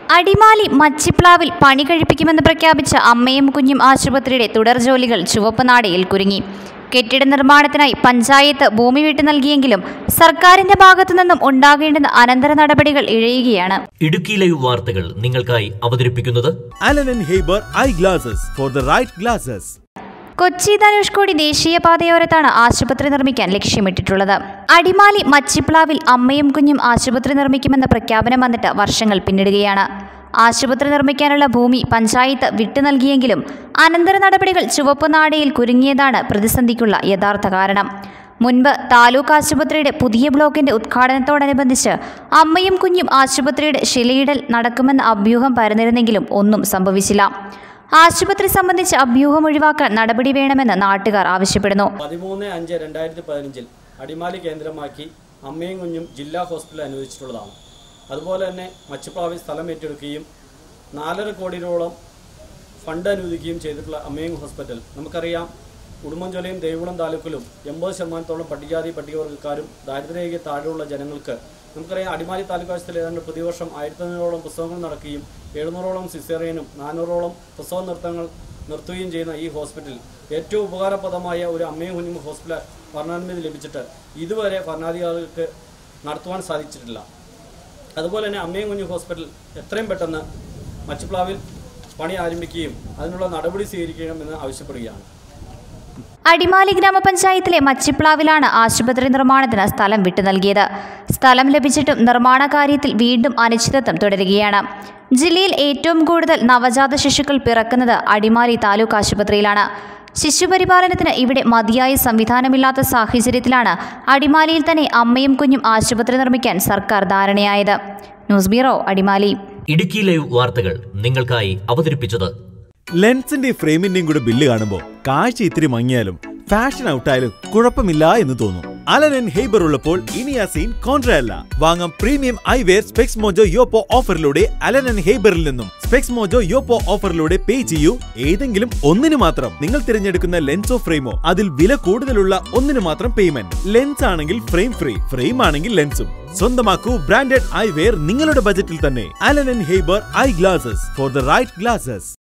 അടിമാലി മച്ചിപ്ലാവിൽ പണി കഴിപ്പിക്കുമെന്ന് പ്രഖ്യാപിച്ച അമ്മയും കുഞ്ഞും ആശുപത്രിയുടെ തുടർ ജോലികൾ ചുവപ്പ് നാടയിൽ കുരുങ്ങി കെട്ടിട നിർമ്മാണത്തിനായി പഞ്ചായത്ത് ഭൂമി വിട്ടു നൽകിയെങ്കിലും സർക്കാരിന്റെ ഭാഗത്തു നിന്നും ഉണ്ടാകേണ്ടുന്ന അനന്തര നടപടികൾ ഇഴയുകയാണ് ഇടുക്കി ലൈവ് വാർത്തകൾ നിങ്ങൾക്കായി അവതരിപ്പിക്കുന്നത് Allen and Haber eyeglasses for the right glasses. Kochi Dhanushkodi ദേശീയപാതയോരത്താണ് ആശുപത്രി നിർമ്മിക്കാൻ ലക്ഷ്യമിട്ടിട്ടുള്ളത് അടിമാലി മച്ചിപ്ലാവിൽ അമ്മയും കുഞ്ഞും ആശുപത്രി നിർമ്മിക്കുമെന്ന പ്രഖ്യാപനം വന്നിട്ട് വർഷങ്ങൾ പിന്നിടുകയാണ് ആശുപത്രി നിർമ്മിക്കാനുള്ള ഭൂമി പഞ്ചായത്ത് വിട്ടു നൽകിയെങ്കിലും അനന്തര നടപടികൾ ചുവപ്പ് നാടയിൽ കുരുങ്ങിയതാണ് പ്രതിസന്ധിക്കുള്ള യഥാർത്ഥ കാരണം മുൻപ് താലൂക്ക് ആശുപത്രിയുടെ പുതിയ ബ്ലോക്കിന്റെ ഉദ്ഘാടനത്തോടനുബന്ധിച്ച് അമ്മയും കുഞ്ഞും ആശുപത്രിയുടെ ശിലയിടൽ നടക്കുമെന്ന അഭ്യൂഹം പരന്നിരുന്നെങ്കിലും ഒന്നും സംഭവിച്ചില്ല ആശുപത്രി സംബന്ധിച്ച് അഭ്യൂഹം ഒഴിവാക്കാൻ നടപടി വേണമെന്ന് നാട്ടുകാർ ആവശ്യപ്പെടുന്നു പതിമൂന്ന് അഞ്ച് രണ്ടായിരത്തി പതിനഞ്ചിൽ അടിമാലി കേന്ദ്രമാക്കി അമ്മയും കുഞ്ഞും ജില്ലാ ഹോസ്പിറ്റൽ അനുവദിച്ചിട്ടുള്ളതാണ് അതുപോലെ തന്നെ മച്ചപ്ലാവിൽ സ്ഥലം ഏറ്റെടുക്കുകയും നാലര കോടിയോളം ഫണ്ട് അനുവദിക്കുകയും ചെയ്തിട്ടുള്ള അമ്മയും ഹോസ്പിറ്റൽ നമുക്കറിയാം ഉടുമ്പൻചോലയും ദേവികുളം താലൂക്കിലും എൺപത് ശതമാനത്തോളം പട്ടികജാതി പട്ടികവർഗ്ഗക്കാരും ദാരിദ്ര്യരേഖ താഴെയുള്ള ജനങ്ങൾക്ക് നമുക്കറിയാം അടിമാലി താലൂക്ക് ആശുപത്രിയിൽ ഏതാണ്ട് പ്രതിവർഷം ആയിരത്തി അഞ്ഞൂറോളം പുസ്തകങ്ങൾ നടക്കുകയും എഴുന്നൂറോളം സിസേറിയനും നാനൂറോളം പുസ്തക നൃത്തങ്ങൾ നിർത്തുകയും ചെയ്യുന്ന ഈ ഹോസ്പിറ്റൽ ഏറ്റവും ഉപകാരപ്രദമായ ഒരു അമ്മയും കുഞ്ഞും ഹോസ്പിറ്റൽ ഭരണാനുമതി ലഭിച്ചിട്ട് ഇതുവരെ ഭരണാധികാരികൾക്ക് നടത്തുവാൻ സാധിച്ചിട്ടില്ല അതുപോലെ തന്നെ അമ്മയും കുഞ്ഞും ഹോസ്പിറ്റൽ എത്രയും പെട്ടെന്ന് മച്ചുപ്ലാവിൽ പണി ആരംഭിക്കുകയും അതിനുള്ള നടപടി സ്വീകരിക്കണമെന്ന് ആവശ്യപ്പെടുകയാണ് അടിമാലി ഗ്രാമപഞ്ചായത്തിലെ മച്ചിപ്ലാവിലാണ് ആശുപത്രി നിർമ്മാണത്തിന് സ്ഥലം വിട്ടു നൽകിയത് സ്ഥലം ലഭിച്ചിട്ടും നിർമ്മാണ കാര്യത്തിൽ വീണ്ടും അനിശ്ചിതത്വം തുടരുകയാണ് ജില്ലയിൽ ഏറ്റവും കൂടുതൽ നവജാത ശിശുക്കൾ പിറക്കുന്നത് അടിമാലി താലൂക്ക് ആശുപത്രിയിലാണ് ശിശുപരിപാലനത്തിന് ഇവിടെ മതിയായ സംവിധാനമില്ലാത്ത സാഹചര്യത്തിലാണ് അടിമാലിയിൽ തന്നെ അമ്മയും കുഞ്ഞും ആശുപത്രി നിർമ്മിക്കാൻ സർക്കാർ ധാരണയായത് news bureau Adimali Idukki live വാർത്തകൾ നിങ്ങൾക്കായി അവതരിപ്പിച്ചത് ലെൻസിന്റെ ഫ്രെയിമിന്റെയും കൂടെ ബില്ല് കാണുമ്പോൾ കാഴ്ച ഇത്തിരി മങ്ങിയാലും ഫാഷൻ ഔട്ടായാലും കുഴപ്പമില്ല എന്ന് തോന്നും അലൻ ആൻഡ് ഹേബർ ഉള്ളപ്പോൾ ഇനി ആ സീൻ കോൺട്രയല്ല വാങ്ങാം premium eyewear Specs Mojo YOPO ഓഫറിലൂടെ അലൻ ആൻഡ് ഹേബറിൽ നിന്നും സ്പെക്സ് മോജോ യോപ്പോ ഓഫറിലൂടെ പേ ചെയ്യൂ ഏതെങ്കിലും ഒന്നിന് മാത്രം നിങ്ങൾ തിരഞ്ഞെടുക്കുന്ന ലെൻസോ ഫ്രെയിമോ അതിൽ വില കൂടുതലുള്ള ഒന്നിന് മാത്രം പേയ്മെന്റ് ലെൻസ് ആണെങ്കിൽ ഫ്രെയിം ഫ്രീ ഫ്രെയിം ആണെങ്കിൽ ലെൻസും സ്വന്തമാക്കൂ ബ്രാൻഡഡ് ഐവെയർ നിങ്ങളുടെ ബജറ്റിൽ തന്നെ Allen and Haber eye glasses for the right glasses